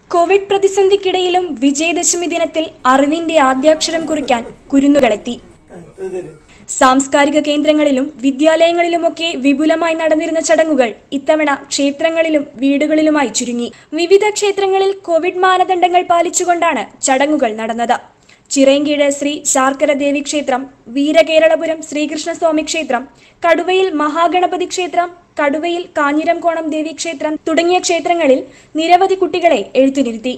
Covid പ്രതിസന്ധിക്കിടയിലും Vijayadashami ദിനത്തിൽ അറിവിന്റെ ആദ്യാക്ഷരം കുറിക്കാൻ കുരുന്നുകളെത്തി സാംസ്കാരിക കേന്ദ്രങ്ങളിലും വിദ്യാലയങ്ങളിലുമൊക്കെ വിപുലമായി നടന്നിരുന്ന ചടങ്ങുകൾ ഇത്തവണ ക്ഷേത്രങ്ങളിലും വീടുകളിലുമായി ചുരുങ്ങി വിവിധ ക്ഷേത്രങ്ങളിൽ കോവിഡ് മാനദണ്ഡങ്ങൾ പാലിച്ചുകൊണ്ടാണ് ചടങ്ങുകൾ നടന്നത് ചിറയൻകീഴ് ശ്രീ ശാർക്കര ദേവി ക്ഷേത്രം വീരകേരളപുരം ശ്രീകൃഷ്ണസ്വാമി ക്ഷേത്രം കടുവയിൽ മഹാഗണപതി ക്ഷേത്രം കടുവയിൽ കാഞ്ഞിരംകോണം ദേവി ക്ഷേത്രം തുടങ്ങിയ ക്ഷേത്രങ്ങളിൽ നിരവധി കുട്ടികളെ എഴുത്തിനിരുത്തി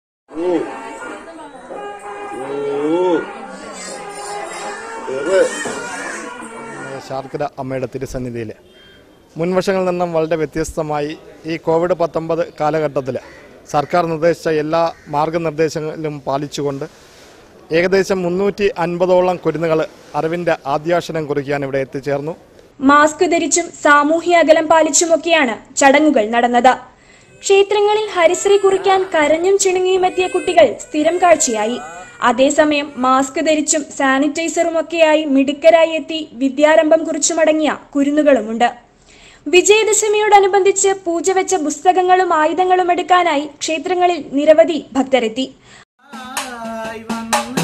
ശാർക്കര അമ്മയുടെ തിരുസന്നിധിയിൽ മുൻവർഷങ്ങളിൽ നിന്നും വളരെ വ്യത്യസ്തമായി ഈ കോവിഡ് പത്തൊമ്പത് കാലഘട്ടത്തിൽ സർക്കാർ നിർദ്ദേശിച്ച എല്ലാ മാർഗനിർദ്ദേശങ്ങളും പാലിച്ചുകൊണ്ട് ഏകദേശം മുന്നൂറ്റി അൻപതോളം കുരുന്നുകൾ അറിവിൻ്റെ ആദ്യാക്ഷരം കുറിക്കാൻ ഇവിടെ എത്തിച്ചേർന്നു മാസ്ക് ധരിച്ചും സാമൂഹ്യ അകലം പാലിച്ചുമൊക്കെയാണ് ചടങ്ങുകൾ നടന്നത് ക്ഷേത്രങ്ങളിൽ ഹരിശ്രീ കുറിക്കാൻ കരഞ്ഞും ചിണുങ്ങിയും എത്തിയ കുട്ടികൾ സ്ഥിരം കാഴ്ചയായി അതേസമയം മാസ്ക് ധരിച്ചും സാനിറ്റൈസറുമൊക്കെയായി മിടുക്കരായി എത്തി വിദ്യാരംഭം കുറിച്ചു മടങ്ങിയ കുരുന്നുകളുമുണ്ട് വിജയദശമിയോടനുബന്ധിച്ച് പൂജ വെച്ച പുസ്തകങ്ങളും ആയുധങ്ങളും എടുക്കാനായി ക്ഷേത്രങ്ങളിൽ നിരവധി ഭക്തരെത്തി ആയി വന്നത്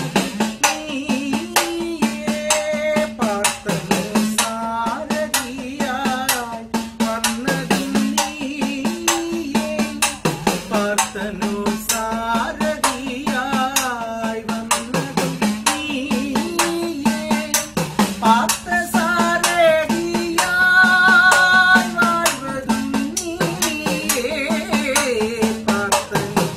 നീയേ പാർത്തനു സാരഥിയായി വന്നത് നീയേ പാർത്തനു സാരഥിയായി വന്നത് നീയേ പാർത്ഥസാരഥിയായി வாழ்வதும் നീയേ പാർത്തനു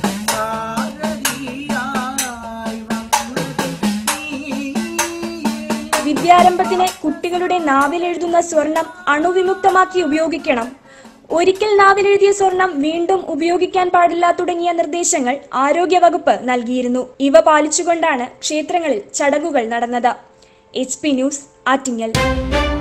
സാരഥിയായി വന്നത് നീയേ വിദ്യാരംഭത്തിന് കുട്ടികളുടെ നാവിലെഴുതുന്ന സ്വർണം അണുവിമുക്തമാക്കി ഉപയോഗിക്കണം ഒരിക്കൽ നാവിലെഴുതിയ സ്വർണം വീണ്ടും ഉപയോഗിക്കാൻ പാടില്ല തുടങ്ങിയ നിർദ്ദേശങ്ങൾ ആരോഗ്യവകുപ്പ് നൽകിയിരുന്നു ഇവ പാലിച്ചുകൊണ്ടാണ് ക്ഷേത്രങ്ങളിൽ ചടങ്ങുകൾ നടന്നത് എച്ച് പി ന്യൂസ് ആറ്റിങ്ങൽ